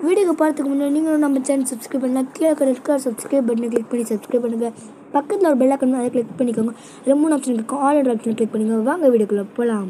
வீடியோக்கு போகிறதுக்கு முன்னாடி நீங்களும் நம்ம சேனல் சப்ஸ்கிரைப் பண்ணலாம் கீழே இருக்கிற சப்ஸ்கிரைப் பட்டனை கிளிக் பண்ணி சப்ஸ்கிரைப் பண்ணுங்கள் பக்கத்தில் ஒரு பெல் ஐக்கன் அதை கிளிக் பண்ணிக்கோங்க அதில் மூணு ஆப்ஷன் இருக்கும் ஆல் ஆப்ஷன் கிளிக் பண்ணிக்கோங்க வாங்க வீடியோக்குள்ளே போகலாம்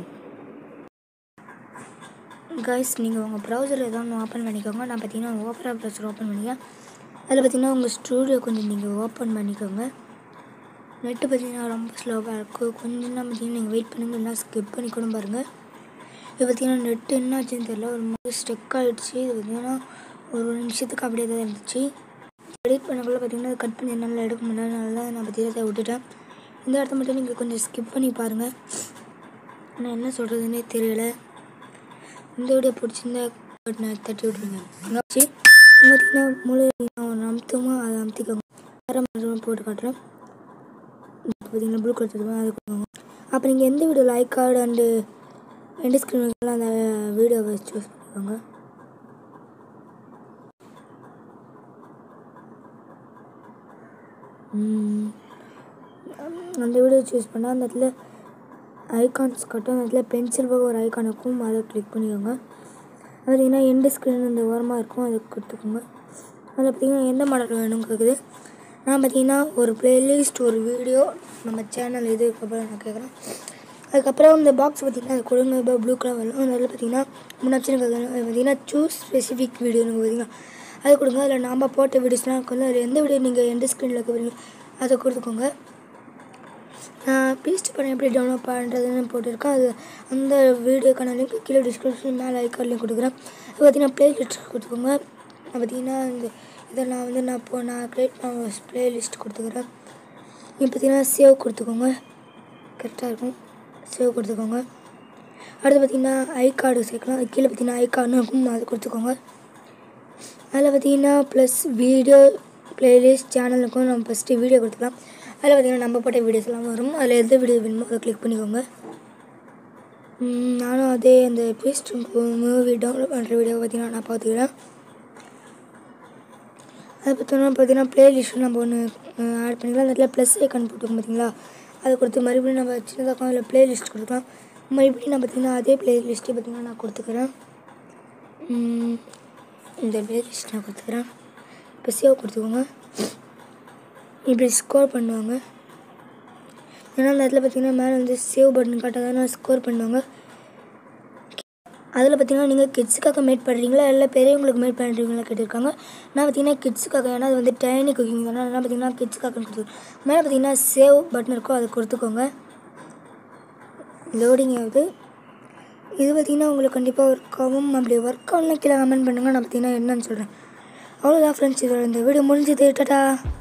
கைஸ் நீங்கள் உங்கள் ப்ரௌசர் ஏதாவது ஒன்று ஓப்பன் பண்ணிக்கோங்க நான் பார்த்தீங்கன்னா ஓப்பரா ப்ரௌசர் ஓப்பன் பண்ணிக்கேன் அதில் பார்த்தீங்கன்னா உங்கள் ஸ்டூடியோ கொஞ்சம் நீங்கள் ஓப்பன் பண்ணிக்கோங்க நெட்டு பார்த்தீங்கன்னா ரொம்ப ஸ்லோவாக இருக்கும் கொஞ்சம் நேரம் பார்த்தீங்கன்னா நீங்கள் வெயிட் பண்ணுங்க இல்லைனா ஸ்கிப் பண்ணி கூட பாருங்கள் இது பார்த்தீங்கன்னா நெட்டு என்ன ஆச்சுன்னு தெரியல ஒரு மாதிரி ஸ்டெக் ஆகிடுச்சு இது பார்த்தீங்கன்னா ஒரு நிமிஷத்துக்கு அப்படியே தான் இருந்துச்சு எடிட் பண்ணக்குள்ள பார்த்தீங்கன்னா அது கட் பண்ணி என்னால் எடுக்க முடியல அதனால நான் பார்த்தீங்கன்னா அதை விட்டுட்டேன் இந்த இடத்த மட்டும் நீங்கள் கொஞ்சம் ஸ்கிப் பண்ணி பாருங்கள் நான் என்ன சொல்கிறதுனே தெரியல இந்த வீடியோ பிடிச்சிருந்தா பட்டனை தட்டி விட்ருங்க வச்சு பார்த்தீங்கன்னா முழு நான் அமுத்தமாக அதை அமுத்திக்கோங்க வேறு மட்டும் போட்டு காட்டுறேன் பார்த்தீங்கன்னா ப்ளூ கலர் அது கொடுங்க அப்போ நீங்கள் எந்த video like card and end ஸ்க்ரீன்லாம் அந்த வீடியோவை சூஸ் பண்ணிக்கோங்க ம், அந்த வீடியோ சூஸ் பண்ணால் அந்த இடத்துல ஐகான்ஸ் கட்டும் அந்த இடத்துல பென்சில் போக ஒரு ஐகான் இருக்கும் அதை கிளிக் பண்ணிக்கோங்க பார்த்தீங்கன்னா எண்டு ஸ்க்ரீன் இந்த ஓரமாக இருக்கும் அதை கொடுத்துக்கோங்க அதில் பார்த்தீங்கன்னா எந்த மாடல் வேணும் கேட்குது நான் பார்த்தீங்கன்னா ஒரு பிளேலிஸ்ட் ஒரு வீடியோ நம்ம சேனல் இது அதுக்கப்புறம் நான் கேட்குறேன் அதுக்கப்புறம் இந்த பாக்ஸ் பார்த்தீங்கன்னா அது கொடுங்க இப்போ ப்ளூ கலர் வரும் அதில் பார்த்தீங்கன்னா மூணு ஆப்ஷன் கேட்குறேன் அது பார்த்தீங்கன்னா சூஸ் ஸ்பெசிஃபிக் வீடியோ பார்த்தீங்கன்னா அது கொடுங்க அதில் நாம் போட்ட வீடியோஸ்லாம் இருக்கும்ல அதில் எந்த வீடியோ நீங்கள் எந்த ஸ்க்ரீனில் வைக்கிறீங்க அதை கொடுத்துக்கோங்க நான் பீஸ்ட் படம் எப்படி டவுன்லோட் பண்ணுறதுன்னு போட்டிருக்கேன் அது அந்த வீடியோக்கான லிங்க் கீழே டிஸ்கிரிப்ஷன் மேலே ஐக்கார்ட்லையும் கொடுக்குறேன் அது பார்த்தீங்கன்னா ப்ளேலிஸ்ட் கொடுத்துக்கோங்க அது பார்த்தீங்கன்னா இந்த இதை நான் வந்து நான் இப்போ நான் க்ரியேட் பண்ண ப்ளேலிஸ்ட் கொடுத்துக்கிறேன் இப்போ பார்த்தீங்கன்னா சேவ் கொடுத்துக்கோங்க கரெக்டாக இருக்கும் சேவ் கொடுத்துக்கோங்க அடுத்து பார்த்தீங்கன்னா ஐ கார்டு சேர்க்கலாம் அது கீழே பார்த்தீங்கன்னா ஐ கார்டுன்னு இருக்கும் அது கொடுத்துக்கோங்க அதில் பார்த்தீங்கன்னா ப்ளஸ் வீடியோ ப்ளேலிஸ்ட் சேனலுக்கும் நம்ம ஃபஸ்ட்டு வீடியோ கொடுத்துக்கலாம் அதில் பார்த்தீங்கன்னா நம்ம போட்ட வீடியோஸ்லாம் வரும் அதில் எந்த வீடியோ வேணுமோ அதை கிளிக் பண்ணிக்கோங்க ம், நானும் அதே அந்த பீஸ்ட் மூவி டவுன்லோட் பண்ணுற வீடியோ பார்த்தீங்கன்னா நான் பார்த்துக்கிறேன் அதை பார்த்தோன்னா பார்த்தீங்கன்னா ப்ளேலிஸ்ட் நம்ம ஒன்று ஆட் பண்ணிக்கலாம் அந்த இடத்துல ப்ளஸ் ஐக்கான் போட்டுக்கோங்க பார்த்தீங்களா அதை கொடுத்து மறுபடியும் நம்ம சின்னதாக அதில் ப்ளேலிஸ்ட் கொடுக்கலாம் மறுபடியும் நான் பார்த்தீங்கன்னா அதே ப்ளேலிஸ்ட்டே பார்த்தீங்கன்னா நான் கொடுத்துக்கிறேன் ம், இந்த ப்ளேலிஸ்ட் நான் கொடுத்துக்கிறேன் இப்போ சேவ் கொடுத்துக்கோங்க இப்படி ஸ்கோர் பண்ணுவாங்க ஏன்னா அந்த இடத்துல பார்த்தீங்கன்னா மேலே வந்து சேவ் பட்டன் காட்டாதான் ஸ்கோர் பண்ணுவாங்க அதில் பார்த்தீங்கன்னா நீங்கள் கிட்ஸுக்காக மேட் பண்ணுறீங்களா இல்லை பெரியவங்களுக்கு மேட் பண்ணுறீங்களா கேட்டிருக்காங்க நான் பார்த்தீங்கன்னா கிட்ஸுக்காக ஏன்னா அது வந்து டைனி குக்கிங் தானே அதனால் பார்த்தீங்கன்னா கிட்ஸுக்காக கொடுத்து மேலே பார்த்தீங்கன்னா சேவ் பட்டன் இருக்கும் அதை கொடுத்துக்கோங்க லோடிங் ஆகுது இது பார்த்தீங்கன்னா உங்களுக்கு கண்டிப்பாக ஒர்க் ஆகும் அப்படி ஒர்க் ஆகலாம் கீழே கமெண்ட் பண்ணுங்கள் நான் பார்த்தீங்கன்னா என்னன்னு சொல்கிறேன் அவ்வளோதான் ஃப்ரெண்ட்ஸ் இதோட இந்த வீடியோ முடிஞ்சது டாட்டா